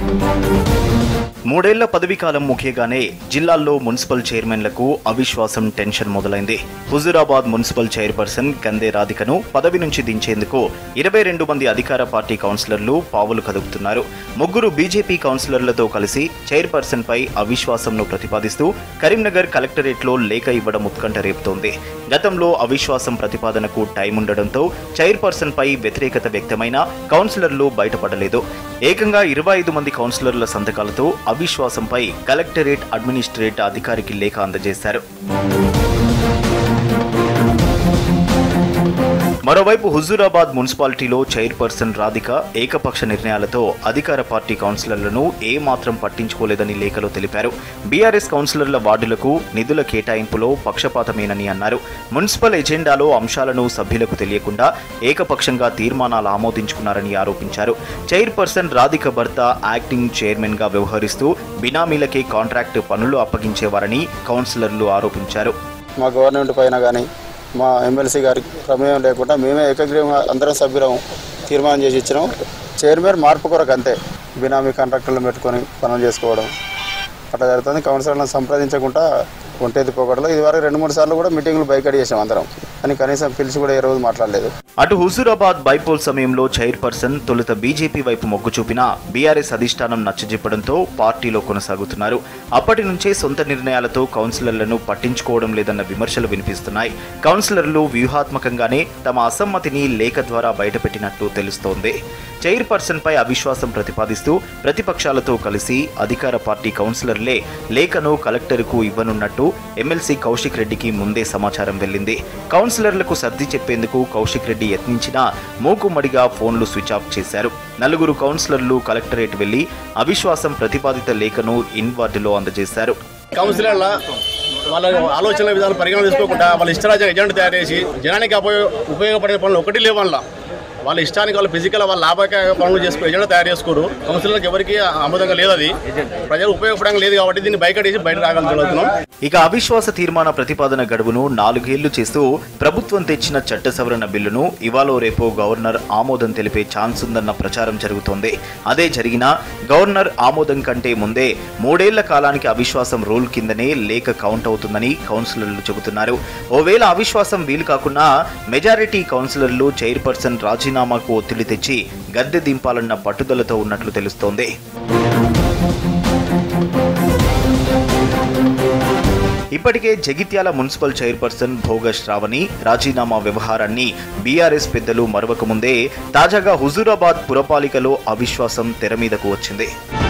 మూడేళ్ల పదవీకాలం ముఖ్యగానే జిల్లాల్లో మున్సిపల్ చైర్మన్లకు అవిశ్వాసం టెన్షన్ మొదలైంది హుజూరాబాద్ మున్సిపల్ చైర్పర్సన్ కందే రాధికను పదవి నుంచి దించేందుకు ఇరవై రెండు మంది అధికార పార్టీ కౌన్సిలర్లు పావులు కదుపుతున్నారు ముగ్గురు బీజేపీ కౌన్సిలర్లతో కలిసి చైర్పర్సన్ పై అవిశ్వాసంను ప్రతిపాదిస్తూ కరీంనగర్ కలెక్టరేట్లో లేఖ ఇవ్వడం ఉత్కంఠ రేపుతోంది గతంలో అవిశ్వాసం ప్రతిపాదనకు టైం ఉండడంతో చైర్పర్సన్ పై వ్యతిరేకత వ్యక్తమైన కౌన్సిలర్లు బయటపడలేదు ఏకంగా ఇరవై ఐదు మంది కౌన్సిలర్ల సంతకాలతో అవిశ్వాసంపై కలెక్టరేట్ అడ్మినిస్ట్రేట్ అధికారికి లేఖ అందజేశారు మరోవైపు హుజూరాబాద్ మున్సిపాలిటీలో చైర్పర్సన్ రాధిక ఏకపక్ష నిర్ణయాలతో అధికార పార్టీ కౌన్సిలర్లను ఏమాత్రం పట్టించుకోలేదని లేఖలో తెలిపారు బీఆర్ఎస్ కౌన్సిలర్ల వార్డులకు నిధుల కేటాయింపులో పక్షపాతమేనని అన్నారు మున్సిపల్ ఎజెండాలో అంశాలను సభ్యులకు తెలియకుండా ఏకపక్షంగా తీర్మానాలు ఆమోదించుకున్నారని ఆరోపించారు చైర్పర్సన్ రాధిక భర్త యాక్టింగ్ చైర్మన్ గా వ్యవహరిస్తూ బినామీలకే కాంట్రాక్ట్ పనులు అప్పగించేవారని కౌన్సిలర్లు ఆరోపించారు మా గవర్నమెంట్ పైన కానీ మా ఎమ్మెల్సీ గారి ప్రమేయం లేకుండా మేమే ఏకగ్రీవంగా అందరం సభ్యులం తీర్మానం చేసి ఇచ్చినాం చైర్మన్ మార్పు కొరకు అంతే బినామీ కాంట్రాక్టర్లు పెట్టుకొని పనులు చేసుకోవడం అట్లా జరుగుతుంది కౌన్సిలర్లను సంప్రదించకుండా ఒంటేది పోగొట్టలో ఇదివరకు రెండు మూడు సార్లు కూడా మీటింగ్లు బైకడి చేసాం అందరం కానీ కనీసం పిలిచి కూడా ఏ రోజు మాట్లాడలేదు అటు హుజూరాబాద్ బైపోల్ సమయంలో చైర్పర్సన్ తొలుత బీజేపీ వైపు మొగ్గు చూపినా బీఆర్ఎస్ అధిష్టానం నచ్చజెప్పడంతో పార్టీలో కొనసాగుతున్నారు అప్పటి నుంచే సొంత నిర్ణయాలతో కౌన్సిలర్లను పట్టించుకోవడం లేదన్న విమర్శలు వినిపిస్తున్నాయి కౌన్సిలర్లు వ్యూహాత్మకంగానే తమ అసమ్మతిని లేఖ ద్వారా బయటపెట్టినట్టు తెలుస్తోంది చైర్పర్సన్ పై అవిశ్వాసం ప్రతిపాదిస్తూ ప్రతిపక్షాలతో కలిసి అధికార పార్టీ కౌన్సిలర్లే లేఖను కలెక్టర్కు ఇవ్వనున్నట్టు ఎమ్మెల్సీ కౌశిక్ రెడ్డికి ముందే సమాచారం వెళ్ళింది కౌన్సిలర్లకు సర్ది చెప్పేందుకు కౌశిక్ రెడ్డి యత్నించినా మూకుమ్మడిగా ఫోన్లు స్విచ్ ఆఫ్ చేశారు నలుగురు కౌన్సిలర్లు కలెక్టరేట్ వెళ్లి అవిశ్వాసం ప్రతిపాదిత లేఖను ఇన్వార్డులో అందజేశారు కౌన్సిలర్ల వాళ్ళ ఆలోచన విధాలు పరిగణన తీసుకోకుండా వాళ్ళ ఇష్టరాజ్య ఎజెండా తయారు చేసి జనానికి ఉపయోగ ఉపయోగపడే పనులు ఒకటి లేవు వాళ్ళ వాళ్ళ ఇష్టానికి వాళ్ళ ఫిజికల్ వాళ్ళ లాభకాయ పనులు చేసుకో ఎజెండా తయారు చేసుకోరు కౌన్సిలర్లకు ఎవరికి ఆమోదంగా లేదు అది ప్రజలు ఉపయోగపడంగా లేదు కాబట్టి దీన్ని బయటేసి బయట రాగలుగుతున్నాం ఇక అవిశ్వాస తీర్మాన ప్రతిపాదన గడువును నాలుగేళ్లు చేస్తూ ప్రభుత్వం తెచ్చిన చట్ట సవరణ బిల్లును ఇవాళ రేపు గవర్నర్ ఆమోదం తెలిపే ఛాన్స్ ఉందన్న ప్రచారం జరుగుతోంది అదే జరిగినా గవర్నర్ ఆమోదం కంటే ముందే మూడేళ్ల కాలానికి అవిశ్వాసం రూల్ కిందనే లేఖ కౌంట్ అవుతుందని కౌన్సిలర్లు చెబుతున్నారు ఓవేళ అవిశ్వాసం వీలు కాకున్నా మెజారిటీ కౌన్సిలర్లు చైర్పర్సన్ రాజీనామాకు ఒత్తిడి తెచ్చి గద్దె దింపాలన్న పట్టుదలతో ఉన్నట్లు తెలుస్తోంది ఇప్పటికే జగిత్యాల మున్సిపల్ చైర్పర్సన్ భోగ శ్రావణి రాజీనామా వ్యవహారాన్ని బీఆర్ఎస్ పెద్దలు మరవకముందే తాజాగా హుజూరాబాద్ పురపాలికలో అవిశ్వాసం తెర మీదకు వచ్చింది